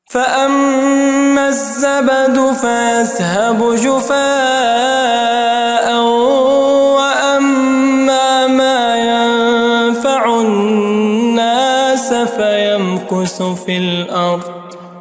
فأما الزبد فيذهب جفاء وأما ما ينفع الناس فيمكث في الأرض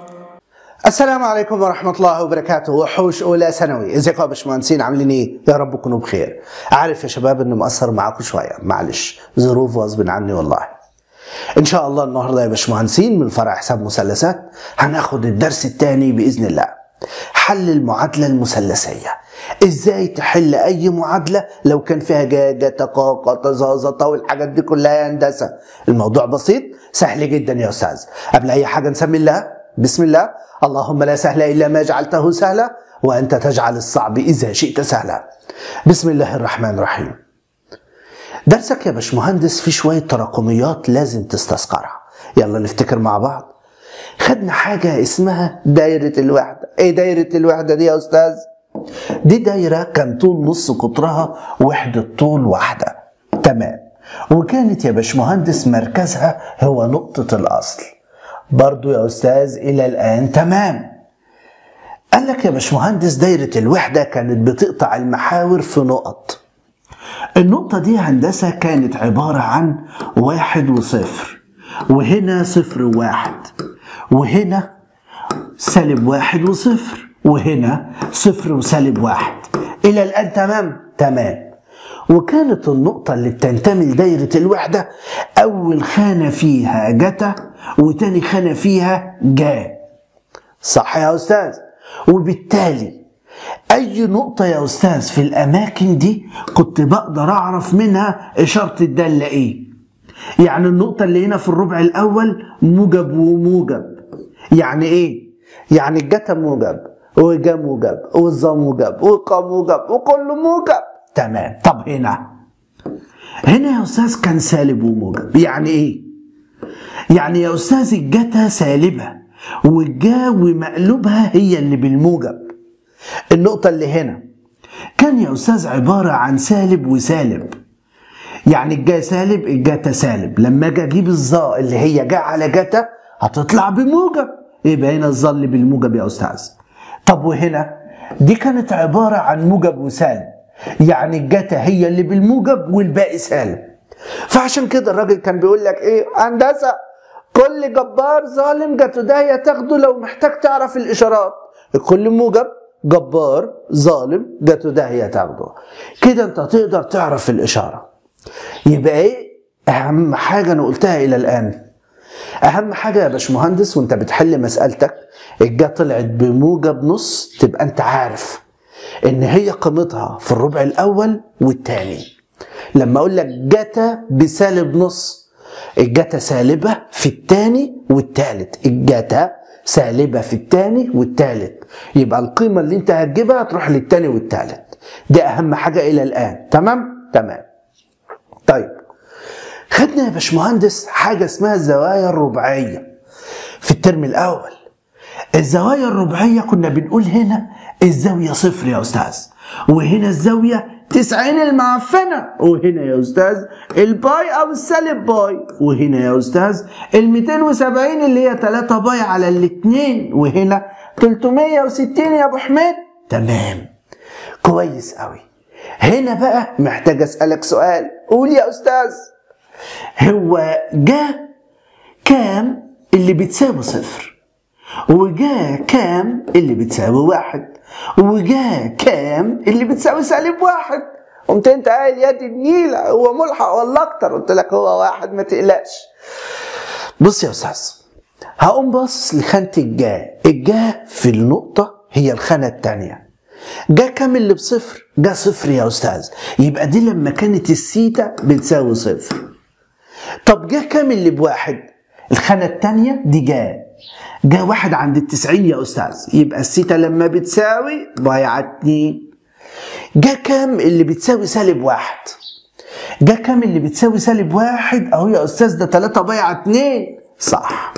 السلام عليكم ورحمة الله وبركاته وحوش أولى ثانوي ازيكم يا باشمهندسين عاملين ايه؟ يا رب تكونوا بخير عارف يا شباب اني مقصر معاكم شوية معلش ظروف غصب عني والله ان شاء الله النهارده يا باشمهندسين من فرع حساب مثلثات هناخد الدرس الثاني باذن الله حل المعادله المثلثيه ازاي تحل اي معادله لو كان فيها جاجه تقاقه تزازه والحاجات دي كلها يا هندسه الموضوع بسيط سهل جدا يا استاذ قبل اي حاجه نسمي الله بسم الله اللهم لا سهل الا ما جعلته سهلا وانت تجعل الصعب اذا شئت سهلا بسم الله الرحمن الرحيم درسك يا باشمهندس فيه شوية تراكميات لازم تستذكرها يلا نفتكر مع بعض خدنا حاجة اسمها دايرة الوحدة ايه دايرة الوحدة دي يا استاذ دي دايرة كان طول نص قطرها وحدة طول واحدة تمام وكانت يا باشمهندس مركزها هو نقطة الأصل برضو يا أستاذ إلى الآن تمام قال لك يا باشمهندس دايرة الوحدة كانت بتقطع المحاور في نقط النقطة دي هندسة كانت عبارة عن واحد وصفر وهنا صفر وواحد وهنا سالب واحد وصفر وهنا صفر وسالب واحد إلى الآن تمام؟ تمام وكانت النقطة اللي بتنتمي لدايرة الوحدة أول خانة فيها جتا وتاني خانة فيها جا صح يا أستاذ وبالتالي أي نقطة يا أستاذ في الأماكن دي كنت بقدر أعرف منها إشارة الدالة إيه يعني النقطة اللي هنا في الربع الأول موجب وموجب يعني إيه؟ يعني الجتا موجب وجا موجب والظا موجب وقا موجب وكله موجب تمام طب هنا هنا يا أستاذ كان سالب وموجب يعني إيه؟ يعني يا أستاذ الجتا سالبة والجا ومقلوبها هي اللي بالموجب النقطة اللي هنا كان يا أستاذ عبارة عن سالب وسالب يعني الجا سالب الجاتا سالب لما اجي اجيب الظا اللي هي جا على جاتا هتطلع بموجب يبقى هنا الظا اللي بالموجب يا أستاذ طب وهنا دي كانت عبارة عن موجب وسالب يعني الجاتا هي اللي بالموجب والباقي سالب فعشان كده الراجل كان بيقول لك ايه هندسة كل جبار ظالم جاته داهية تاخده لو محتاج تعرف الإشارات الكل موجب جبار ظالم جاته داهية تاخده كده انت تقدر تعرف الإشارة يبقى ايه أهم حاجة أنا قلتها إلى الآن أهم حاجة يا باشمهندس وأنت بتحل مسألتك الجا طلعت بموجب نص تبقى أنت عارف إن هي قيمتها في الربع الأول والتاني لما أقول لك جتا بسالب نص الجتا سالبة في التاني والتالت الجتا سالبة في التاني والتالت يبقى القيمة اللي انت هتجيبها تروح للتاني والتالت دي أهم حاجة إلى الآن تمام؟ تمام طيب خدنا يا باشمهندس حاجة اسمها الزوايا الرباعية في الترم الأول الزوايا الرباعية كنا بنقول هنا الزاوية صفر يا أستاذ وهنا الزاوية تسعين المعفنة وهنا يا أستاذ الباي أو السالب باي وهنا يا أستاذ ال 270 اللي هي 3 باي على الاتنين وهنا 360 يا أبو حميد تمام كويس قوي هنا بقى محتاج أسألك سؤال قول يا أستاذ هو جا كام اللي بتساوي صفر وجا كام اللي بتساوي واحد وجا كام اللي بتساوي سالب واحد قمت انت قايل يا دي النيلة هو ملحق ولا اكتر قلت لك هو واحد ما تقلقش بص يا استاذ هقوم باصص لخانة الجا الجا في النقطة هي الخانة التانية جا كام اللي بصفر جا صفر يا استاذ يبقى دي لما كانت السيتا بتساوي صفر طب جا كام اللي بواحد الخانة التانية دي جا جا واحد عند التسعين يا أستاذ يبقى السيتا لما بتساوي بايعة اتنين جا كام اللي بتساوي سالب واحد جا كام اللي بتساوي سالب واحد أهو يا أستاذ ده تلاتة بايعة اتنين صح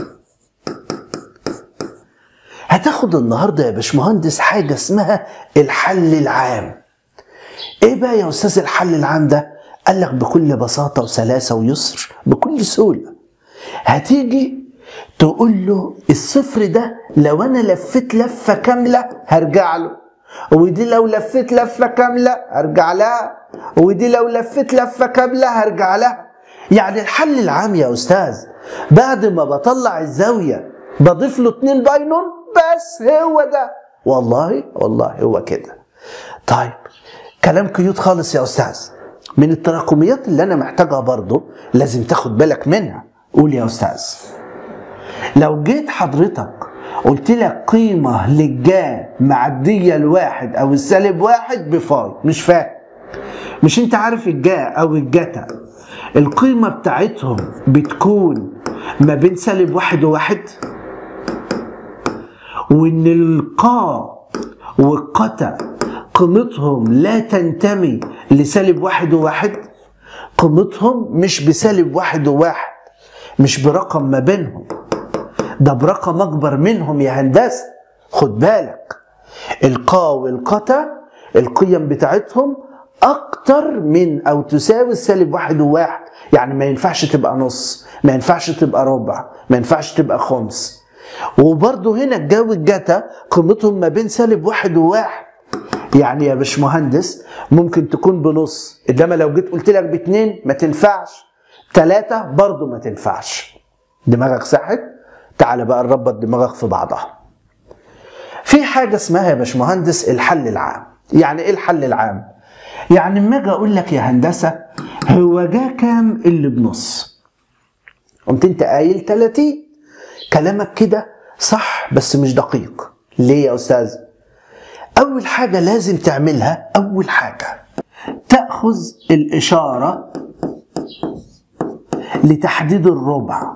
هتاخد النهارده يا باشمهندس حاجة اسمها الحل العام ايه بقى يا استاذ الحل العام ده قال لك بكل بساطة وسلاسة ويسر بكل سهولة هتيجي تقول له الصفر ده لو انا لفيت لفه كامله هرجع له ودي لو لفيت لفه كامله هرجع لها ودي لو لفيت لفه كامله هرجع لها يعني الحل العام يا استاذ بعد ما بطلع الزاويه بضيف له اتنين باينون بس هو ده والله والله هو كده طيب كلام كيوت خالص يا استاذ من التراكميات اللي انا محتاجها برضو لازم تاخد بالك منها قول يا استاذ لو جيت حضرتك قلت لك قيمة للجا معدية لواحد أو السالب واحد بفاي مش فاهم مش أنت عارف الجا أو الجتا القيمة بتاعتهم بتكون ما بين سالب واحد وواحد وإن القا والقتا قيمتهم لا تنتمي لسالب واحد وواحد قيمتهم مش بسالب واحد وواحد مش برقم ما بينهم ده برقم اكبر منهم يا هندسه خد بالك القا والقتا القيم بتاعتهم اكتر من او تساوي السالب واحد وواحد يعني ما ينفعش تبقى نص ما ينفعش تبقى ربع ما ينفعش تبقى خمس وبرضه هنا الجو الجتا قيمتهم ما بين سالب واحد وواحد يعني يا باشمهندس ممكن تكون بنص انما لو جيت قلت لك باتنين ما تنفعش تلاتة برضه ما تنفعش دماغك صحت تعال بقى نربط دماغك في بعضها في حاجة اسمها يا باشمهندس الحل العام يعني ايه الحل العام يعني اما اجي اقول لك يا هندسة هو جا كام اللي بنص قمت انت قايل 30 كلامك كده صح بس مش دقيق ليه يا استاذ اول حاجة لازم تعملها اول حاجة تأخذ الإشارة لتحديد الربع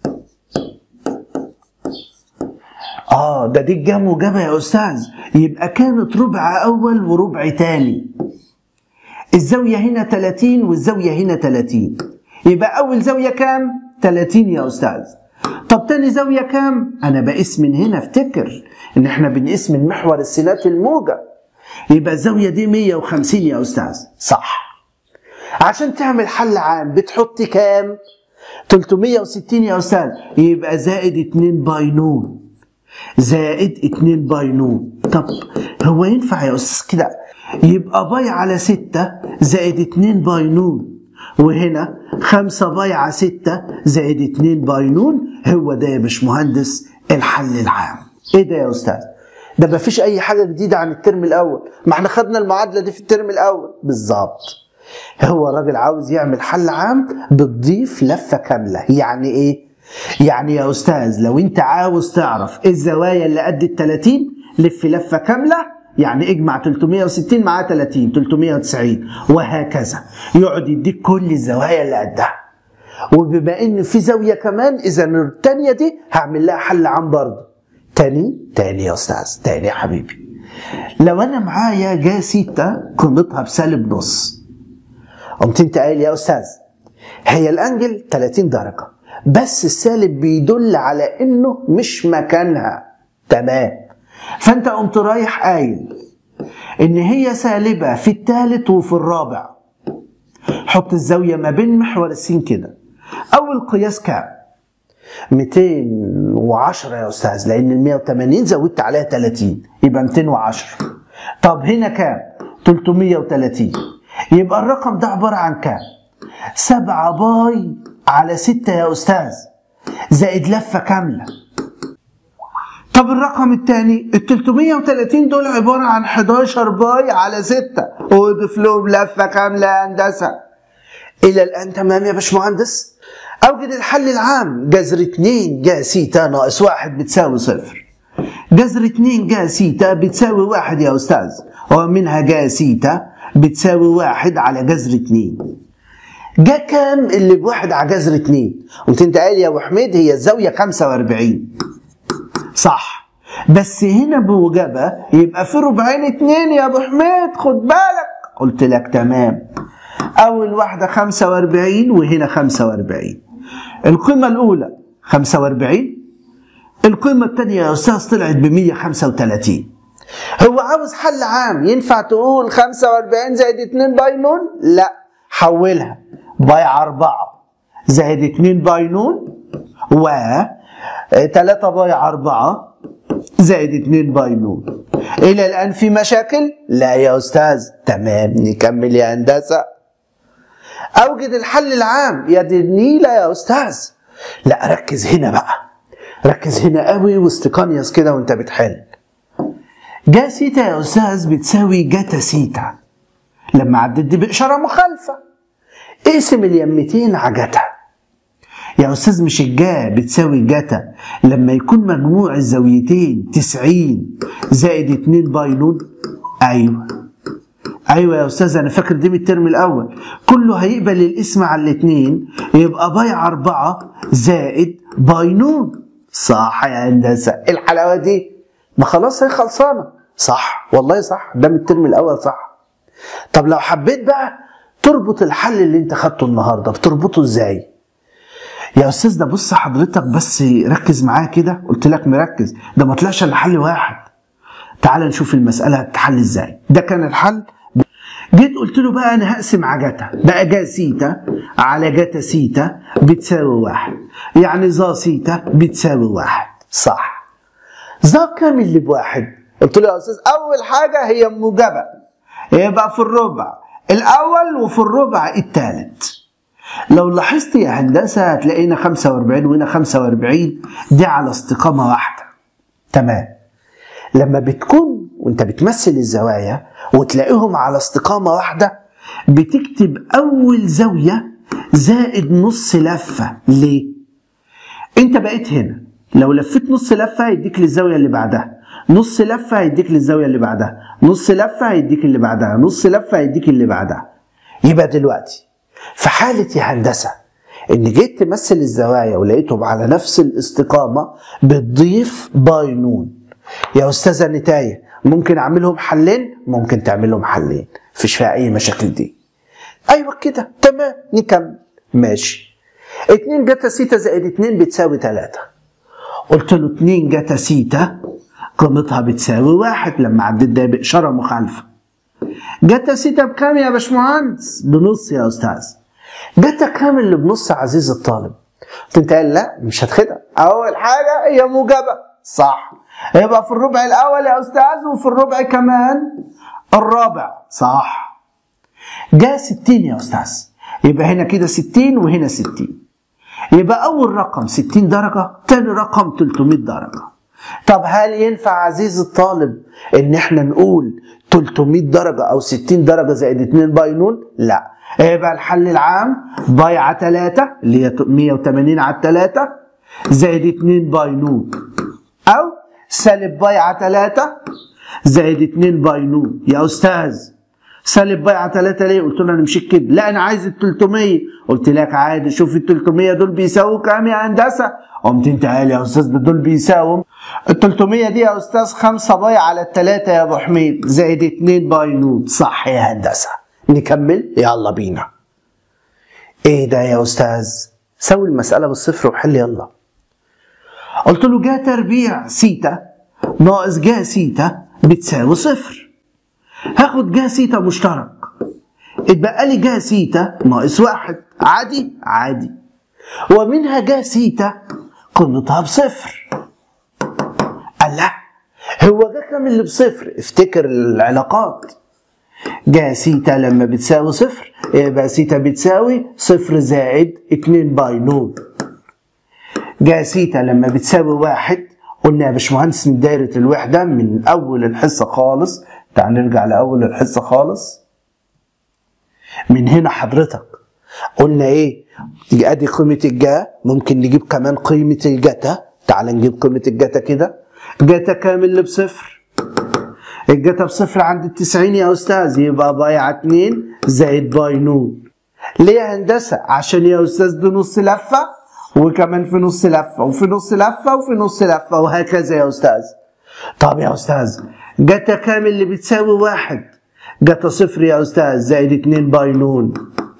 اه ده دي الجام وجابها يا استاذ يبقى كانت ربع اول وربع تاني الزاوية هنا 30 والزاوية هنا 30 يبقى اول زاوية كام 30 يا استاذ طب تاني زاوية كام انا بقيس من هنا افتكر ان احنا بنقيس من محور السينات الموجة يبقى الزاوية دي 150 يا استاذ صح عشان تعمل حل عام بتحط كام 360 يا استاذ يبقى زائد 2 باي نون زائد 2 باي نون طب هو ينفع يا استاذ كده يبقى باي على 6 زائد 2 باي نون وهنا 5 باي على 6 زائد 2 باي نون هو ده يا باشمهندس الحل العام ايه ده يا استاذ ده ما فيش اي حاجه جديده عن الترم الاول ما احنا خدنا المعادله دي في الترم الاول بالظبط هو الراجل عاوز يعمل حل عام بتضيف لفه كامله يعني ايه يعني يا استاذ لو انت عاوز تعرف ايه الزوايا اللي قد ال 30 لف لفه كامله يعني اجمع 360 مع 30 390 وهكذا يقعد يديك كل الزوايا اللي قدها وبما ان في زاويه كمان اذا الثانيه دي هعمل لها حل عام برضه تاني تاني يا استاذ تاني يا حبيبي لو انا معايا جا سيتا قيمتها بسالب نص قمت انت قايل يا استاذ هي الانجل 30 درجه بس السالب بيدل على انه مش مكانها تمام فانت قمت رايح قايل ان هي سالبه في الثالث وفي الرابع حط الزاويه ما بين محور السين كده اول قياس كام 210 يا استاذ لان ال 180 زودت عليها 30 يبقى 210 طب هنا كام 330 يبقى الرقم ده عباره عن كام 7 باي على 6 يا استاذ زائد لفه كامله طب الرقم الثاني ال 330 دول عباره عن 11 باي على 6 واضيف لهم لفه كامله يا هندسه الى الان تمام يا باشمهندس اوجد الحل العام جذر 2 جا سيتا ناقص 1 بتساوي صفر جذر 2 جا سيتا بتساوي 1 يا استاذ ومنها جا سيتا بتساوي 1 على جذر 2 جا كام اللي بواحد على جذر 2 قلت انت قايل يا ابو حميد هي الزاويه 45 صح بس هنا بوجبه يبقى في ربعين اتنين يا ابو حميد خد بالك قلت لك تمام اول واحده 45 وهنا 45 القيمه الاولى 45 القيمه الثانيه يا استاذ طلعت ب 135 هو عاوز حل عام ينفع تقول 45 زائد 2 باي نون لا حولها باي 4 زائد 2 باي نون و 3 باي 4 زائد 2 باي نون الى الان في مشاكل لا يا استاذ تمام نكمل يا هندسه اوجد الحل العام يا دي النيله يا استاذ لا ركز هنا بقى ركز هنا قوي واستقنيص كده وانت بتحل جا سيتا يا استاذ بتساوي جاتا سيتا لما عدت دي باشاره مخالفه اقسم اليمتين على جاتا يا استاذ مش الجا بتساوي جاتا لما يكون مجموع الزاويتين 90 زائد 2 باي نون ايوه ايوه يا استاذ انا فاكر دي من الترم الاول كله هيقبل الاسم على الاثنين يبقى باي 4 زائد باي نون صح يا هندسه الحلاوه دي ما خلاص هي خلصانه صح والله صح ده من الترم الاول صح طب لو حبيت بقى تربط الحل اللي انت خدته النهارده بتربطه ازاي يا استاذ ده بص حضرتك بس ركز معايا كده قلت لك مركز ده ما طلعش الا حل واحد تعال نشوف المساله هتتحل ازاي ده كان الحل جيت قلت له بقى انا هقسم على جاتا بقى جا سيتا على جاتا سيتا بتساوي واحد يعني ظا سيتا بتساوي واحد صح ظا كام اللي بواحد قلت له يا استاذ اول حاجه هي موجبه يبقى في الربع الاول وفي الربع الثالث لو لاحظت يا هندسه هتلاقينا 45 وهنا 45 دي على استقامه واحده تمام لما بتكون وانت بتمثل الزوايا وتلاقيهم على استقامه واحده بتكتب اول زاويه زائد نص لفه ليه انت بقيت هنا لو لفيت نص لفه هيديك للزاويه اللي بعدها نص لفه هيديك للزاويه اللي بعدها نص لفه هيديك اللي بعدها نص لفه هيديك اللي بعدها يبقى دلوقتي في حاله يا هندسه ان جيت تمثل الزوايا ولقيتهم على نفس الاستقامه بتضيف باي نون يا استاذه نتايه ممكن اعملهم حلين ممكن تعملهم حلين مفيش فيها اي مشاكل دي ايوه كده تمام نكمل ماشي 2 جاتا سيتا زائد 2 بتساوي 3 قلت له 2 جاتا سيتا قيمتها بتساوي واحد لما عديت ده بإشارة مخالفة جاتا سيتا بكام يا باشمهندس؟ بنص يا أستاذ جاتا كام اللي بنص عزيز الطالب؟ قلت انت قال لا مش هتخدع أول حاجة هي موجبة صح يبقى في الربع الأول يا أستاذ وفي الربع كمان الرابع صح جاء 60 يا أستاذ يبقى هنا كده 60 وهنا 60 يبقى أول رقم 60 درجة تاني رقم 300 درجة طب هل ينفع عزيز الطالب ان احنا نقول 300 درجة او 60 درجة زائد 2 باي نون؟ لا يبقى الحل العام باي على 3 اللي هي 180 على 3 زائد 2 باي نون او سالب باي على 3 زائد 2 باي نون يا استاذ سالب باي على 3 ليه؟ قلت له انا مشيت كده لا انا عايز ال 300 قلت لك عادي شوف ال 300 دول بيساووا كام يا هندسه؟ قمت انت قال يا استاذ ده دول بيساووا ال 300 دي يا استاذ 5 باي على الثلاثة يا ابو حميد زائد 2 باي نون صح يا هندسه نكمل يلا بينا ايه ده يا استاذ سوي المساله بالصفر وحل يلا قلت له جا تربيع سيتا ناقص جا سيتا بتساوي صفر هاخد جا سيتا مشترك اتبقى لي جا سيتا ناقص واحد عادي عادي ومنها جا سيتا قيمتها بصفر قال لا هو جا كام اللي بصفر افتكر العلاقات جا سيتا لما بتساوي صفر يبقى سيتا بتساوي صفر زائد اتنين باي نون جا سيتا لما بتساوي واحد قلنا يا باشمهندس من دايرة الوحدة من أول الحصة خالص تعال نرجع لأول الحصة خالص من هنا حضرتك قلنا ايه ادي قيمة الجا ممكن نجيب كمان قيمة الجتا تعال نجيب قيمة الجتا كده جتا كام اللي بصفر الجتا بصفر عند التسعين يا استاذ يبقى بايع اتنين زائد باي نون ليه يا هندسة عشان يا استاذ دي نص لفة وكمان في نص لفة وفي نص لفة وفي نص لفة وهكذا يا استاذ طب يا استاذ جتا كام اللي بتساوي واحد جتا صفر يا استاذ زائد اتنين باي نون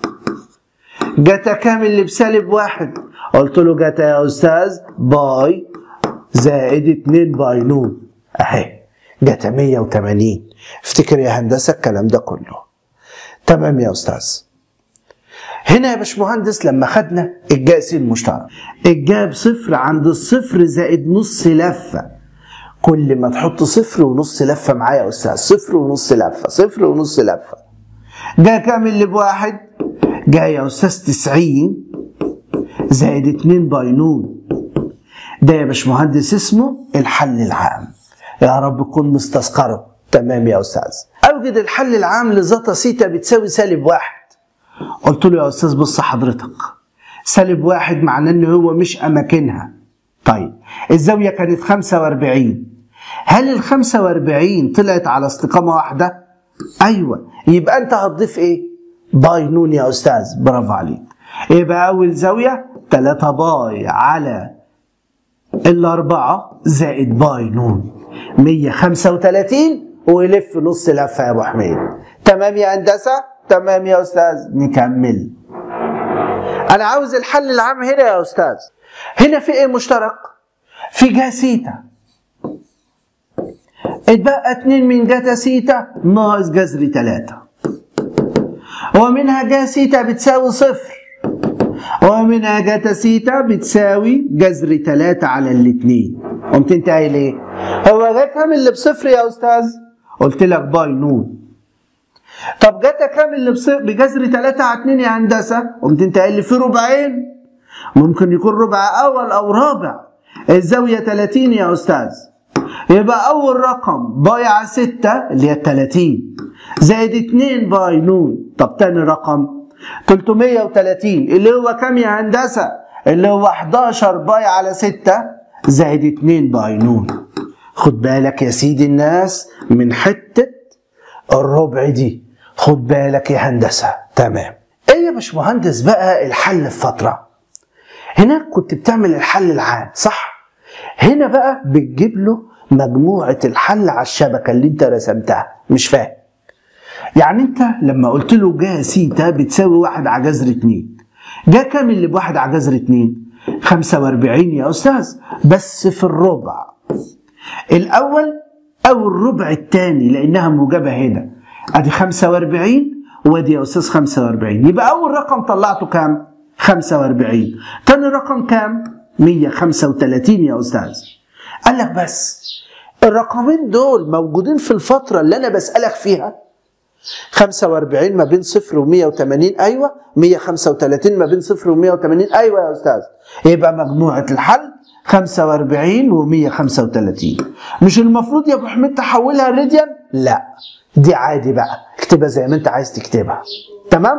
جتا كام اللي بسالب واحد قلت له جتا يا استاذ باي زائد اتنين باي نون اهي جتا 180 افتكر يا هندسه الكلام ده كله تمام يا استاذ هنا يا باشمهندس لما خدنا الجاء س المشترك الجاء بصفر عند الصفر زائد نص لفة كل ما تحط صفر ونص لفة معايا يا أستاذ صفر ونص لفة صفر ونص لفة جاء كام اللي بواحد جاء يا أستاذ تسعين زائد اتنين باي نون ده يا باشمهندس اسمه الحل العام يا رب تكون مستذكره تمام يا أستاذ أوجد الحل العام لزتا سيتا بتساوي سالب واحد قلت له يا أستاذ بص حضرتك سالب واحد معناه إن هو مش أماكنها طيب الزاوية كانت 45 هل ال 45 طلعت على استقامة واحدة؟ أيوه يبقى أنت هتضيف إيه؟ باي نون يا أستاذ برافو عليك يبقى أول زاوية 3 باي على الأربعة زائد باي نون 135 ويلف نص لفة يا أبو حميد تمام يا هندسة؟ تمام يا أستاذ نكمل أنا عاوز الحل العام هنا يا أستاذ هنا في إيه مشترك؟ في جا سيتا اتبقى 2 من جاتا سيتا ناقص جذر 3 ومنها جا سيتا بتساوي صفر ومنها جاتا سيتا بتساوي جذر 3 على الاثنين قمت انت قايل ايه؟ هو جا كام اللي بصفر يا استاذ؟ قلت لك باي نون طب جاتا كام اللي بصفر بجذر 3 على 2 يا هندسه؟ قمت انت قايل لي في ربعين ممكن يكون ربع اول او رابع الزاويه 30 يا استاذ يبقى اول رقم باي على 6 اللي هي 30 زائد 2 باي نون طب تاني رقم 330 اللي هو كام يا هندسه اللي هو 11 باي على 6 زائد 2 باي نون خد بالك يا سيدي الناس من حته الربع دي خد بالك يا هندسه تمام ايه يا باشمهندس بقى الحل في فتره هناك كنت بتعمل الحل العام صح هنا بقى بتجيب له مجموعة الحل على الشبكة اللي انت رسمتها مش فاهم يعني انت لما قلت له جا سيتا بتساوي واحد على جذر اتنين جا كام اللي بواحد على جذر اتنين خمسة واربعين يا استاذ بس في الربع الاول او الربع الثاني لانها موجبة هنا ادي خمسة واربعين وادي يا استاذ خمسة واربعين يبقى اول رقم طلعته كام 45 تاني رقم كام 135 يا استاذ قال لك بس الرقمين دول موجودين في الفترة اللي أنا بسألك فيها 45 ما بين 0 و 180 أيوة 135 ما بين 0 و 180 أيوة يا أستاذ يبقى مجموعة الحل 45 و 135 مش المفروض يا أبو حميد تحولها راديان؟ لا دي عادي بقى اكتبها زي ما أنت عايز تكتبها تمام؟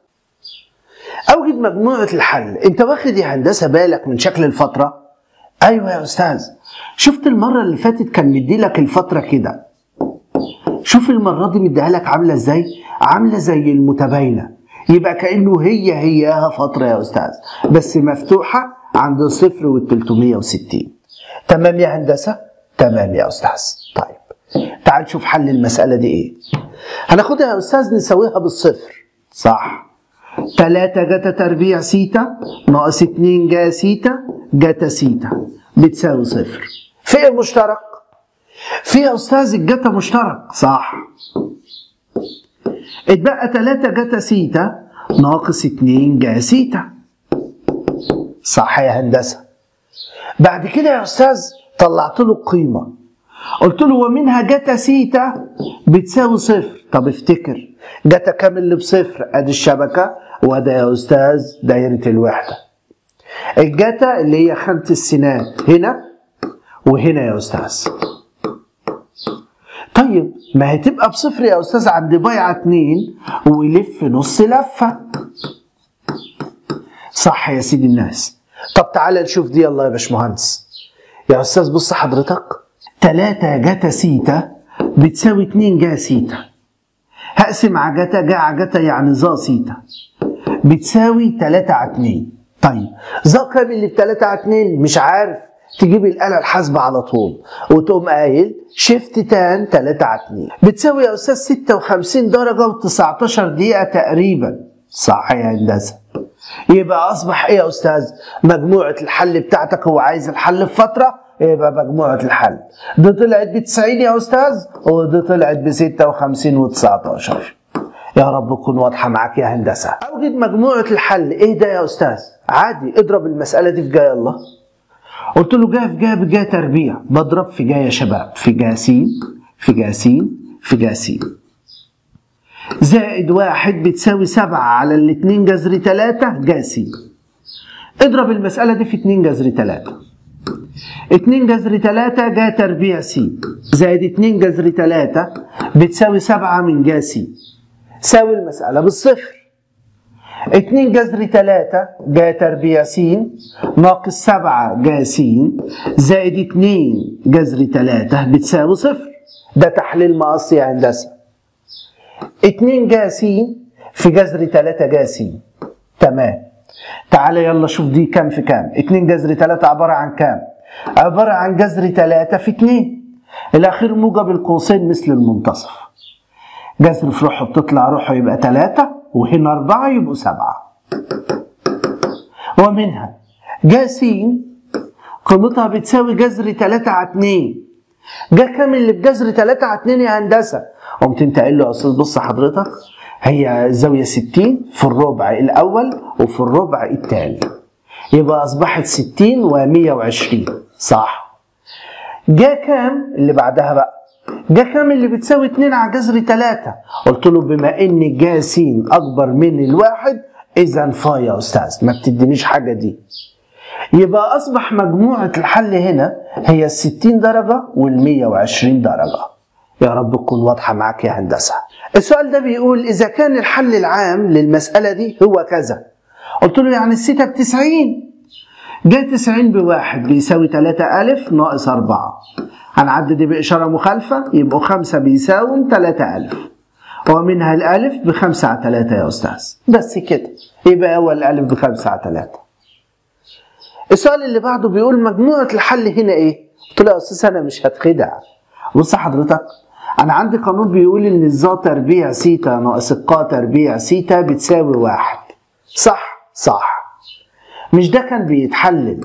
أوجد مجموعة الحل أنت واخد يا هندسة بالك من شكل الفترة؟ أيوة يا أستاذ شفت المرة اللي فاتت كان مدي لك الفترة كده شوف المرة دي مديها لك عاملة ازاي عاملة زي المتباينة يبقى كأنه هي هياها فترة يا أستاذ بس مفتوحة عند الصفر وال 360 تمام يا هندسة تمام يا أستاذ طيب تعال نشوف حل المسألة دي إيه هناخدها يا أستاذ نسويها بالصفر صح 3 جتا تربيع سيتا ناقص 2 جا سيتا جتا سيتا بتساوي صفر في المشترك في يا استاذ الجتا مشترك صح اتبقى 3 جتا سيتا ناقص 2 جا سيتا صح يا هندسه بعد كده يا استاذ طلعت له القيمه قلت له ومنها جتا سيتا بتساوي صفر طب افتكر جتا كام اللي بصفر ادي الشبكه وده يا استاذ دايره الوحده الجتا اللي هي خانه السنان هنا وهنا يا استاذ طيب ما هتبقى بصفر يا استاذ عند بيعه اتنين ويلف نص لفه صح يا سيدي الناس طب تعالى نشوف دي يلا يا باشمهندس يا استاذ بص حضرتك 3 جتا سيتا بتساوي 2 جا سيتا هقسم على جتا جا على جتا يعني ظا سيتا بتساوي 3 على 2 طيب ظا كام اللي ب 3 على 2 مش عارف تجيب الآلة الحاسبة على طول وتقوم قايل شيفت تان 3 على 2 بتساوي يا أستاذ 56 درجة و19 دقيقة تقريبا صح يا هندسة يبقى أصبح إيه يا أستاذ مجموعة الحل بتاعتك هو عايز الحل في فترة يبقى مجموعة الحل دي طلعت ب 90 يا أستاذ ودي طلعت ب 56 و19 يا رب تكون واضحة معاك يا هندسة أوجد مجموعة الحل إيه ده يا أستاذ عادي اضرب المسألة دي في جاي الله قلت له جاي في جاي بجاي تربيع بضرب في جاي يا شباب في جاي س في جاي س في جاي س زائد واحد بتساوي سبعة على الاتنين جذر تلاتة جاي س اضرب المسألة دي في اتنين جذر تلاتة اتنين جذر تلاتة جا تربيع س زائد اتنين جذر تلاتة بتساوي سبعة من جا س ساوي المسألة بالصفر اتنين جذر تلاتة جا تربيع س ناقص سبعة جا س زائد اتنين جذر تلاتة بتساوي صفر ده تحليل مقصي يا هندسة اتنين جا س في جذر تلاتة جا س تمام تعالى يلا شوف دي كام في كام اتنين جذر تلاتة عبارة عن كام عبارة عن جذر تلاتة في اتنين الأخير موجب القوسين مثل المنتصف جذر في روحه بتطلع روحه يبقى تلاتة وهنا أربعة يبقوا سبعة ومنها جا س قيمتها بتساوي جذر تلاتة على اتنين جا كام اللي بجذر تلاتة على اتنين يا هندسة قمت انت قايل له يا استاذ بص حضرتك هي زاوية 60 في الربع الأول وفي الربع الثاني يبقى أصبحت 60 و120 صح جا كام اللي بعدها بقى جا كام اللي بتساوي 2 على جذر 3 قلت له بما ان جا س اكبر من الواحد اذا فا يا استاذ ما بتدينيش حاجه دي يبقى اصبح مجموعه الحل هنا هي ال 60 درجه وال 120 درجه يا رب تكون واضحه معاك يا هندسه السؤال ده بيقول اذا كان الحل العام للمساله دي هو كذا قلت له يعني الستة ب 90 جاي 90 بواحد بيساوي 3 ألف ناقص 4 هنعدد بإشارة مخالفة يبقوا 5 بيساوي 3 ألف ومنها الألف بخمسة على 3 يا أستاذ بس كده يبقى أول ألف بخمسة على 3 السؤال اللي بعده بيقول مجموعة الحل هنا إيه؟ قلت له يا أستاذ أنا مش هتخدع بص حضرتك أنا عندي قانون بيقول إن الظا تربيع سيتا ناقص القا تربيع سيتا بتساوي واحد صح صح مش ده كان بيتحلل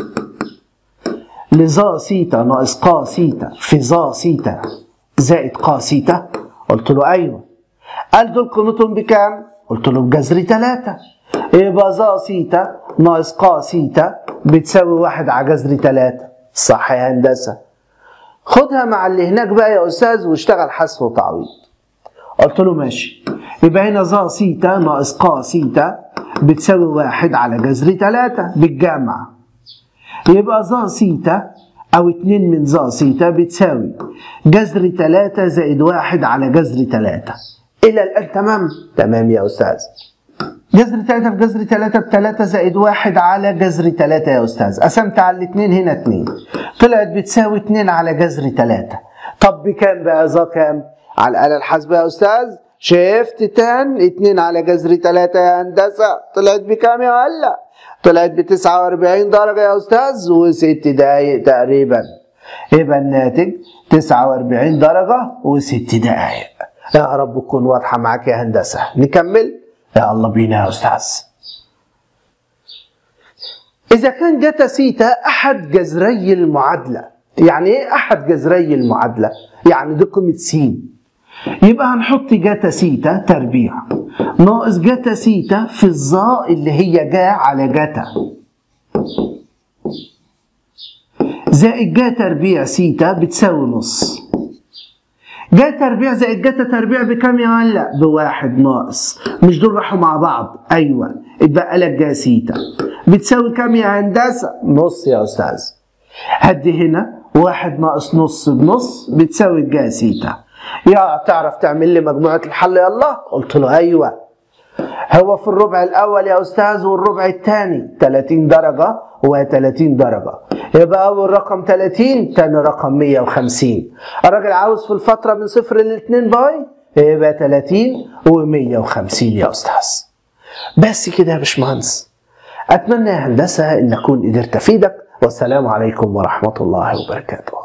لظا سيتا ناقص قا سيتا في ظا سيتا زائد قا سيتا قلت له ايوه قال دول قيمتهم بكام قلت له بجذر تلاتة يبقى ظا سيتا ناقص قا سيتا بتساوي واحد على جذر تلاتة صح يا هندسة خدها مع اللي هناك بقى يا استاذ واشتغل حذف وتعويض قلت له ماشي يبقى هنا ظا سيتا ناقص قا سيتا بتساوي واحد على جذر تلاتة بالجمع يبقى ظا سيتا أو اتنين من ظا سيتا بتساوي جذر تلاتة زائد واحد على جذر تلاتة إلى الآن تمام؟ تمام يا أستاذ جذر تلاتة في جذر تلاتة بتلاتة زائد واحد على جذر تلاتة يا أستاذ قسمت على الاتنين هنا اتنين طلعت بتساوي اتنين على جذر تلاتة طب بكام بقى ظا كام؟ على الآلة الحاسبة يا أستاذ شيفت تان اتنين على جذر تلاتة يا هندسة طلعت بكام يا هلا طلعت ب 49 درجة يا أستاذ وست دقايق تقريبا يبقى الناتج 49 درجة وست دقايق يا رب تكون واضحة معاك يا هندسة نكمل يا الله بينا يا أستاذ إذا كان جتا سيتا أحد جذري المعادلة يعني إيه أحد جذري المعادلة؟ يعني دي قيمة س يبقى هنحط جاتا سيتا تربيع ناقص جاتا سيتا في الظا اللي هي جا على جاتا زائد جا تربيع سيتا بتساوي نص جا تربيع زائد جاتا تربيع بكام يا هلا؟ بواحد ناقص مش دول راحوا مع بعض ايوه اتبقى لك جا سيتا بتساوي كام يا هندسه؟ نص يا استاذ هدي هنا واحد ناقص نص بنص بتساوي جا سيتا يا تعرف تعمل لي مجموعة الحل يلا قلت له أيوة هو في الربع الأول يا أستاذ والربع الثاني 30 درجة و30 درجة يبقى أول رقم 30 ثاني رقم 150 الراجل عاوز في الفترة من صفر ل 2 باي يبقى 30 و150 يا أستاذ بس كده يا باشمهندس أتمنى يا هندسة إن أكون قدرت أفيدك والسلام عليكم ورحمة الله وبركاته